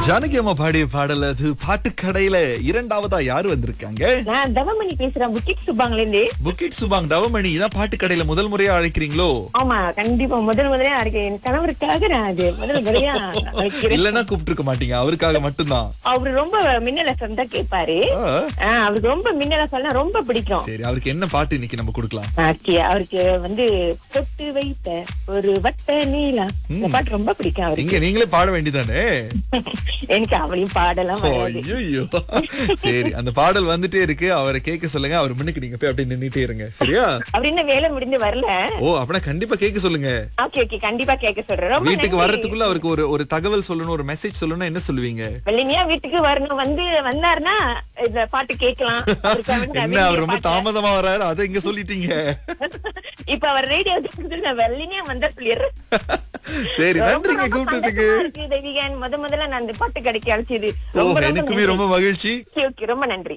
ஜானகி அம்மா பாடிய பாடல் அது பாட்டுக்கடையில இரண்டாவதா யாரு வந்திருக்காங்க நான் தவமணி பேசுறேன் புக்கிட் சுப்பாங்கல இருந்து புக்கிட் சுபாங் தவமணி இதான் பாட்டுக்கடையில முதல் முறையா அழைக்கிறீங்களோ ஆமா கண்டிப்பா முதல் முதலே இருக்கேன் என் கணவருக்காக நான் அது முதல் முறையா வைக்கிறேன் இல்லன்னா கூப்பிட்டு இருக்க மாட்டீங்க அவருக்காக மட்டும்தான் அவரு ரொம்ப மின்னல் எஃப்எம் தான் கேட்பாரு ஆ, ஆ, அவருக்கு ரொம்ப மின்னல் எஃப்எம் ரொம்ப பிடிக்கும் சரி அவருக்கு என்ன பாட்டு இன்னைக்கு நம்ம கொடுக்கலாம் ஓகே அவருக்கு வந்து தொட்டு வைத்த ஒரு வட்ட நீலா இந்த பாட்டு ரொம்ப பிடிக்கும் அவருக்கு இங்க நீங்களே பாட வேண்டியதானே எனக்கு அவளையும் பாடலாம் வராது ஐயோ சரி அந்த பாடல் வந்துட்டே இருக்கு அவரை கேட்க சொல்லுங்க அவர் முன்னுக்கு நீங்க போய் அப்படியே நின்னுட்டே இருங்க சரியா அவர் இன்னும் வேலை முடிந்து வரல ஓ அப்படின்னா கண்டிப்பா கேட்க சொல்லுங்க ஓகே ஓகே கண்டிப்பா கேட்க சொல்றேன் ரொம்ப வீட்டுக்கு நன்றி. வர்றதுக்குள்ள அவருக்கு ஒரு ஒரு தகவல் சொல்லணும் ஒரு மெசேஜ் சொல்லணும் என்ன சொல்லுவீங்க வெள்ளினியா வீட்டுக்கு வரணும் வந்து வந்தாருன்னா இந்த பாட்டு கேட்கலாம் அவருக்காக நான் என்ன விரும்பிய அவர் ரொம்ப பாட்டு. தாமதமா வராரு அதை இங்க சொல்லிட்டீங்க இப்ப அவர் ரேடியோ நான் வெள்ளினியா வந்த சொல்லிடுறேன் சரி ரொம்ப, நன்றிங்க ரொம்ப கூப்பிட்டதுக்கு சந்தோஷமா இருக்கு, தேவிகன் முத முதல்ல நான் அந்த பாட்டு கிடைக்க அழைச்சது ஓ ரொம்ப ரொம்ப எனக்குமே ரொம்ப மகிழ்ச்சி நன்றி. ஓகே ரொம்ப நன்றி